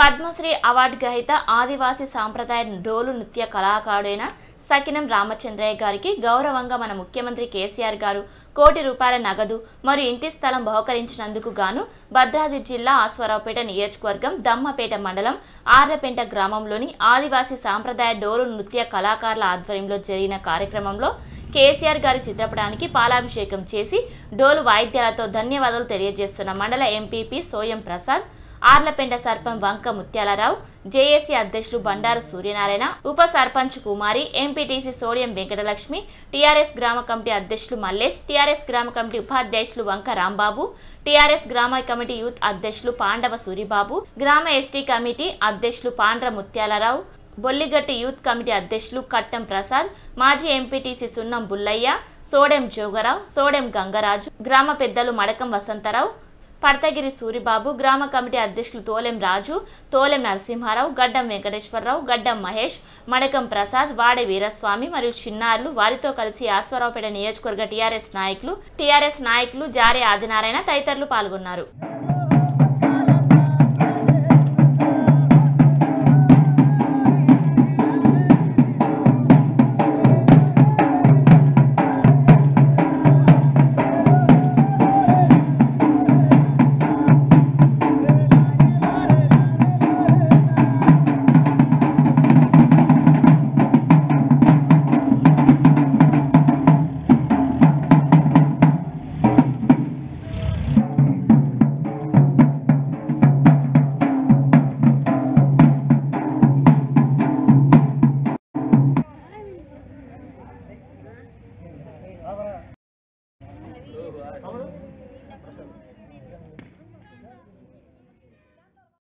Padmashri award గ్రహీత ఆదివాసీ సాంప్రదాయ డోలు నృత్య కళాకారుడైన సకినం రామచంద్రయ్య గారికి గౌరవంగా మన ముఖ్యమంత్రి కేసీఆర్ గారు కోటి రూపాయల నగదు మరియు ఇంటి స్థలం బహుకరించినందుకు గాను భద్రాద్రి జిల్లా ఆస్వరావుపేట నియోజకవర్గం దమ్మపేట మండలం ఆర్లపేంట గ్రామంలోని ఆదివాసీ సాంప్రదాయ డోలు నృత్య కళాకారుల ఆధ్వర్యంలో జరిగిన కార్యక్రమంలో కేసీఆర్ గారి చిత్రపటానికి పాలాభిషేకం చేసి డోలు వాయిద్యాలతో ధన్యవాదాలు తెలియజేస్తున్న మండల ఎంపీపీ సోయం ప్రసాద్ ఆర్లపెండ సర్పంచ్ వంక ముత్యాలరావు జేఏసీ అధ్యక్షులు బండారు సూర్యనారాయణ ఉప సర్పంచ్ కుమారి ఎంపీటీసీ సోడియం వెంకటలక్ష్మి టీఆర్ఎస్ గ్రామ కమిటీ అధ్యక్షులు మల్లేష్ టీఆర్ఎస్ గ్రామ కమిటీ ఉపాధ్యక్షులు వంక రాంబాబు టీఆర్ఎస్ గ్రామ కమిటీ యూత్ అధ్యక్షులు పాండవ సూరిబాబు గ్రామ ఎస్టీ కమిటీ అధ్యక్షులు పాండ్ర ముత్యాలరావు బొల్లిగట్టి యూత్ కమిటీ అధ్యక్షులు కట్టం ప్రసాద్ మాజీ ఎంపీటీసీ సున్నం బుల్లయ్య సోడెం జోగరావు సోడెం గంగరాజు గ్రామ పెద్దలు మడకం వసంతరావు పడతగిరి సూరిబాబు గ్రామ కమిటీ అధ్యక్షులు తోలెం రాజు తోలెం నరసింహారావు గడ్డం వెంకటేశ్వరరావు గడ్డం మహేష్ మడకం ప్రసాద్ వాడే వీరస్వామి మరియు చిన్నారులు వారితో కలిసి ఆస్వరావుపేట నియోజకవర్గ టీఆర్ఎస్ నాయకులు టీఆర్ఎస్ నాయకులు జారే ఆదినారాయణ తదితరులు పాల్గొన్నారు